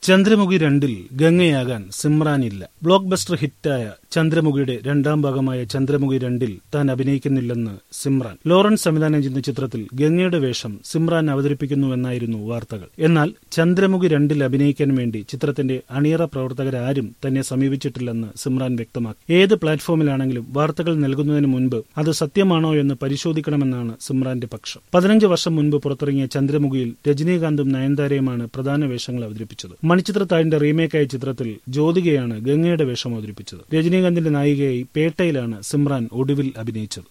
ചന്ദ്രമുഖി രണ്ടിൽ ഗംഗയാകാൻ സിമ്രാനില്ല block buster ഹിറ്റായ ചന്ദ്രമുഖിയുടെ രണ്ടാം ഭാഗമായ ചന്ദ്രമുഖി രണ്ടിൽ താൻ അഭിനയിക്കുന്നില്ലെന്ന് സിമ്രാൻ ലോറൻസ് സംവിധാനം ചെയ്യുന്ന ചിത്രത്തിൽ ഗംഗയുടെ വേഷം സിമ്രാൻ അവതരിപ്പിക്കുന്നുവെന്നായിരുന്നു വാർത്തകൾ എന്നാൽ ചന്ദ്രമുഖി രണ്ടിൽ അഭിനയിക്കാൻ വേണ്ടി ചിത്രത്തിന്റെ അണിയറ പ്രവർത്തകരാരും തന്നെ സമീപിച്ചിട്ടില്ലെന്ന് സിമ്രാൻ വ്യക്തമാക്കി ഏത് പ്ലാറ്റ്ഫോമിലാണെങ്കിലും വാർത്തകൾ നൽകുന്നതിന് മുൻപ് അത് സത്യമാണോ എന്ന് പരിശോധിക്കണമെന്നാണ് സിമ്രാന്റെ പക്ഷം പതിനഞ്ച് വർഷം മുൻപ് പുറത്തിറങ്ങിയ ചന്ദ്രമുഖിയിൽ രജനീകാന്തും നയൻതാരയുമാണ് പ്രധാന വേഷങ്ങൾ അവതരിപ്പിച്ചത് മണിച്ചിത്രത്താഴിന്റെ റീമേക്കായ ചിത്രത്തിൽ ജ്യോതികയാണ് ഗംഗയുടെ വേഷം അവതരിപ്പിച്ചത് രജനീകാന്തിന്റെ നായികയായി പേട്ടയിലാണ് സിമ്രാൻ ഒടുവിൽ അഭിനയിച്ചത്